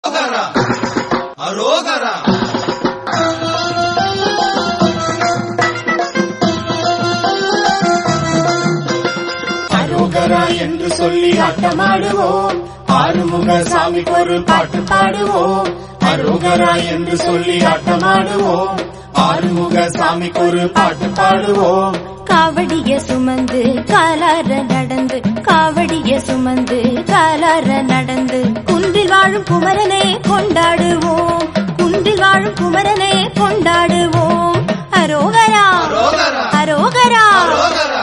அரோகரா அரோகரா அரோகரா என்று சொல்லி ஆட்டமாடுவோம் ஆறுமுக சாமிக்கு ஒரு பாட்டு பாடுவோம் அரோகரா என்று சொல்லி ஆட்டமாடுவோம் ஆறுமுக சாமிக்கு ஒரு பாட்டு பாடுவோம் காவடிய சுமந்து காலார நடந்து காவடிய சுமந்து காலார நடந்து குன்றில் வாழும் குமரனை கொண்டாடுவோம் குன்றில் வாழும் குமரனை கொண்டாடுவோம் அரோகரா அரோகரா அரோகரா அரோகரா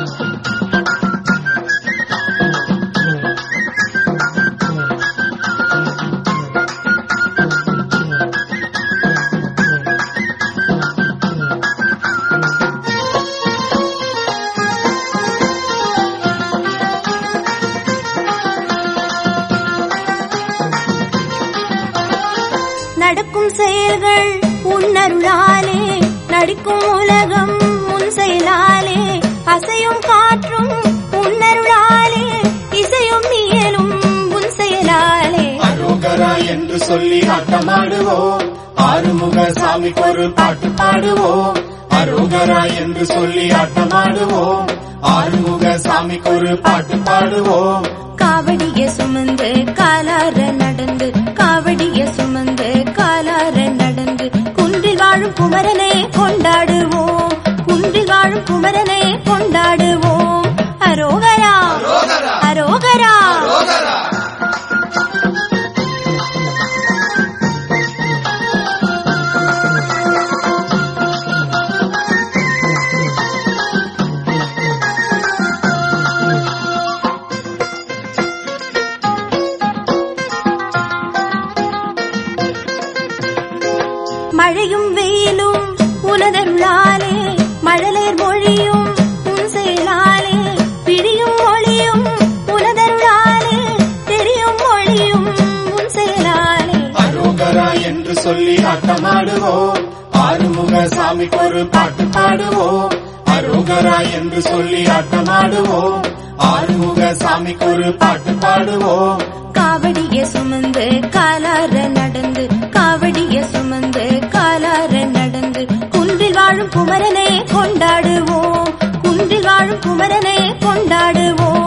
நடக்கும் செயல்கள் உன்னருளாலே நடிக்கும் உலகம் உன் செயலாலே அசையும் காற்றும் உன்னருளாலே இசையும் இயலும் உன் செயலாலே அரோகரா என்று சொல்லி ஆட்டமாடுவோம் ஆறுமுக சாமிக்கு ஒரு பாட்டு பாடுவோம் அரோகரா என்று சொல்லி ஆட்டமாடுவோம் ஆறுமுக சாமிக்கு ஒரு பாட்டு பாடுவோம் காவடிய சுமந்து காலார நடந்து காவடிய சுமந்து காலார நடந்து குன்றில் வாழும் குமரனை கொண்டாடுவோம் குன்றில் வாழும் குமரனை கொண்டாடுவோம் அரோகரா அரோகரா அரோகரா அரோகரா மழையும் வெயிலும் உனதருளாலே மழலையர் மொழியும் உன் செயலாலே பிடியும் மொழியும் உனதருளாலே தெரியும் மொழியும் உன் செயலாலே அரோகரா என்று சொல்லி ஆட்டமாடுவோம் ஆறுமுக சாமிக்கு ஒரு பாட்டு பாடுவோம் அரோகரா என்று சொல்லி ஆட்டமாடுவோம் ஆறுமுக சாமிக்கு ஒரு பாட்டு பாடுவோம் காவடிய சுமந்து காலார நடந்து காவடிய சுமந்து காலார நடந்து குன்றில் வாழும் குமரனை கொண்டாடுவோம் குன்றில் வாழும் குமரனை கொண்டாடுவோம்